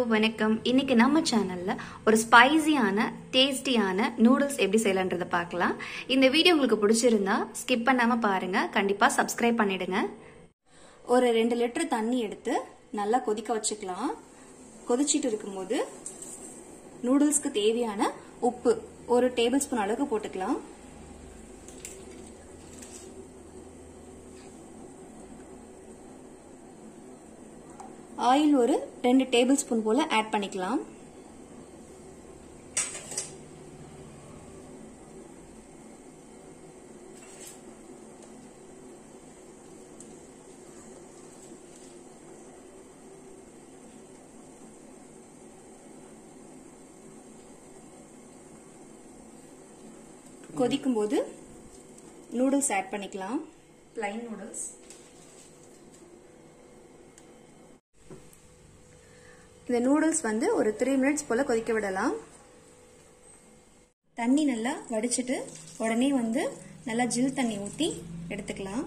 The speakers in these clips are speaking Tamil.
வணக்கம் இன்னைக்கு நம்ம சேனல்ல ஒரு ஸ்பைசியான டேஸ்டியான நூடுல்ஸ் எப்படி செய்யலான்றதை பார்க்கலாம் இந்த வீடியோ உங்களுக்கு பிடிச்சிருந்தா ஸ்கிப் பண்ணாம பாருங்க கண்டிப்பா சப்ஸ்கிரைப் பண்ணிடுங்க ஒரு ரெண்டு லிட்டர் தண்ணி எடுத்து நல்லா கொதிக்க வச்சுக்கலாம் கொதிச்சிட்டு இருக்கும்போது நூடுல்ஸ்க்கு தேவையான உப்பு ஒரு டேபிள் ஸ்பூன் அளவுக்கு போட்டுக்கலாம் ஆயில் ஒரு ரெண்டு டேபிள் ஸ்பூன் போல ஆட் பண்ணிக்கலாம் கொதிக்கும் போது நூடுல்ஸ் ஆட் பண்ணிக்கலாம் பிளைன் நூடுல்ஸ் இந்த நூடுல்ஸ் வந்து ஒரு த்ரீ மினிட்ஸ் போல கொதிக்க விடலாம் தண்ணி நல்லா வடிச்சிட்டு உடனே வந்து நல்லா ஜில் தண்ணி ஊற்றி எடுத்துக்கலாம்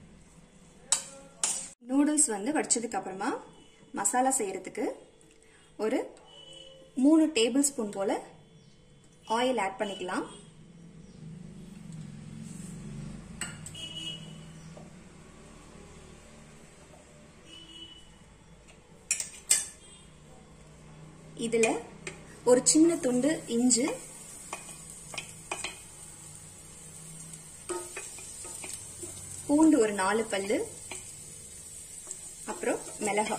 நூடுல்ஸ் வந்து வடிச்சதுக்கு அப்புறமா மசாலா செய்யறதுக்கு ஒரு மூணு டேபிள் ஸ்பூன் போல ஆயில் ஆட் பண்ணிக்கலாம் இதுல ஒரு சின்ன துண்டு இஞ்சி பூண்டு ஒரு நாலு பல்லு அப்புறம் மிளகா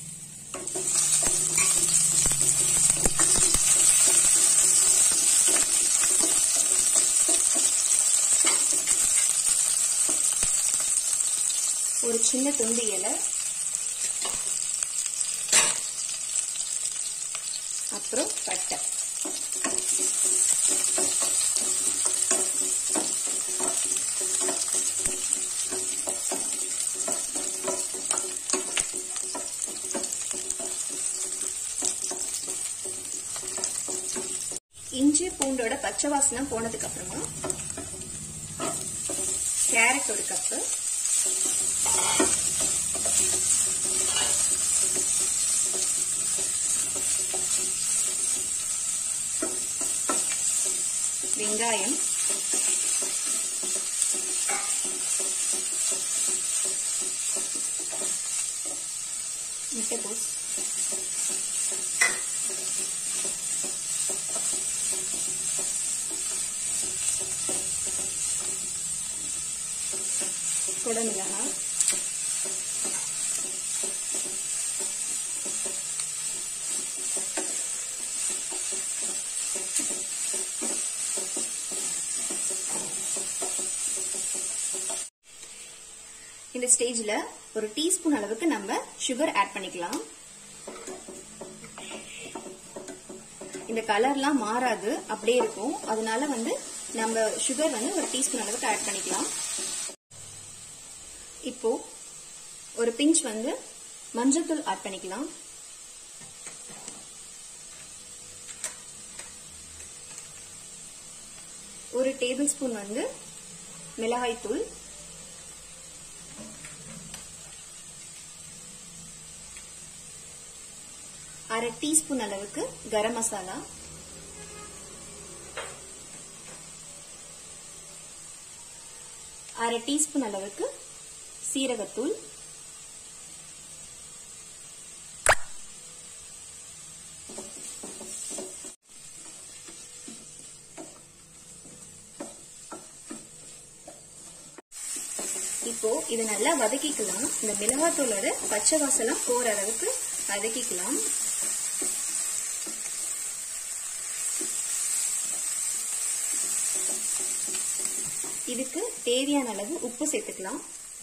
ஒரு சின்ன துண்டு இலை அப்புறம் பட்டை இஞ்சி பூண்டோட பச்சை வாசனை போனதுக்கு அப்புறமா கேரட் ஒரு கப்பு வெங்காயம் முட்டைகோஸ் குடமிளகாய் இந்த ஸ்டேஜ்ல ஒரு டீஸ்பூன் அளவுக்கு நம்ம சுகர் ஆட் பண்ணிக்கலாம் இந்த கலர்லாம் மாறாது அப்படியே இருக்கும் அதனால வந்து நம்ம சுகர் வந்து ஒரு டீஸ்பூன் அளவுக்கு ஆட் பண்ணிக்கலாம் இப்போ ஒரு பிஞ்ச் வந்து மஞ்சள்தூள் ஆட் பண்ணிக்கலாம் ஒரு டேபிள் ஸ்பூன் வந்து மிளகாய் தூள் அரை டீஸ்பூன் அளவுக்கு கரம் மசாலா அரை டீஸ்பூன் அளவுக்கு சீரகத்தூள் இப்போ இது நல்லா வதக்கிக்கலாம் இந்த மிளகாத்தூளோட பச்சை வாசலாம் போற அளவுக்கு வதக்கிக்கலாம் இதுக்கு தேவையான அளவு உப்பு சேர்த்துக்கலாம்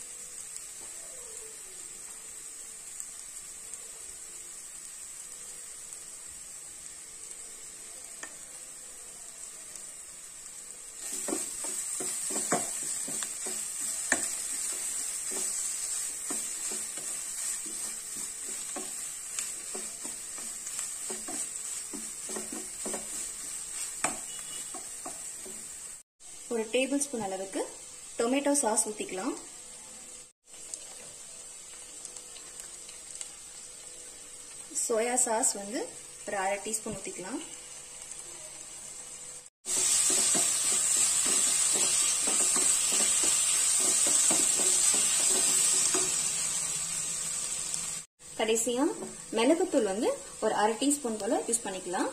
ஒரு டேபிள் ஸ்பூன் அளவுக்கு டொமேட்டோ சாஸ் ஊத்திக்கலாம் ஸோ சோயா சாஸ் வந்து ஒரு அரை டீஸ்பூன் ஊற்றிக்கலாம் கடைசியா மிளகுத்தூள் வந்து ஒரு அரை டீஸ்பூன் போல யூஸ் பண்ணிக்கலாம்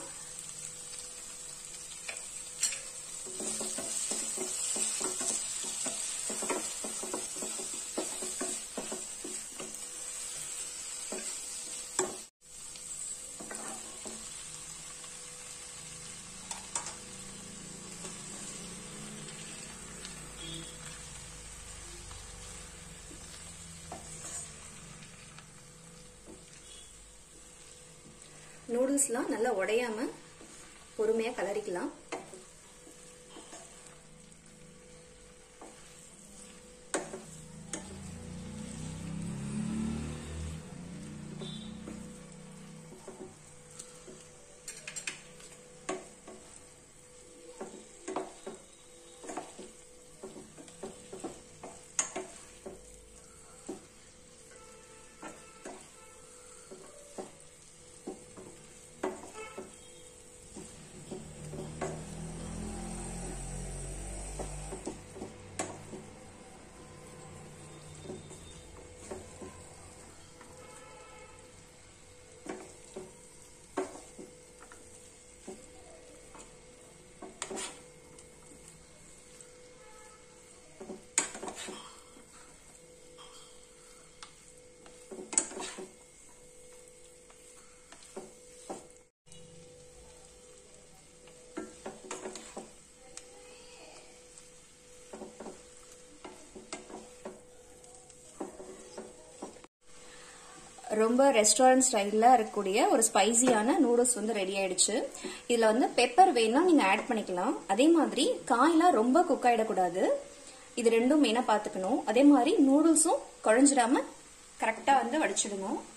நூடுல்ஸ்லாம் நல்லா உடையாம பொறுமையா கலரிக்கலாம் ரொம்ப ரெஸ்டாரண்ட் ஸ்டைல்ல இருக்கக்கூடிய ஒரு ஸ்பைசியான நூடுல்ஸ் வந்து ரெடி ஆயிடுச்சு இதுல வந்து பெப்பர் வேணா நீங்க ஆட் பண்ணிக்கலாம் அதே மாதிரி காயெல்லாம் ரொம்ப குக் ஆயிடக்கூடாது இது ரெண்டும் மெயினா பாத்துக்கணும் அதே மாதிரி நூடுல்ஸும் குழஞ்சிடாம கரெக்டா வந்து வடிச்சிடணும்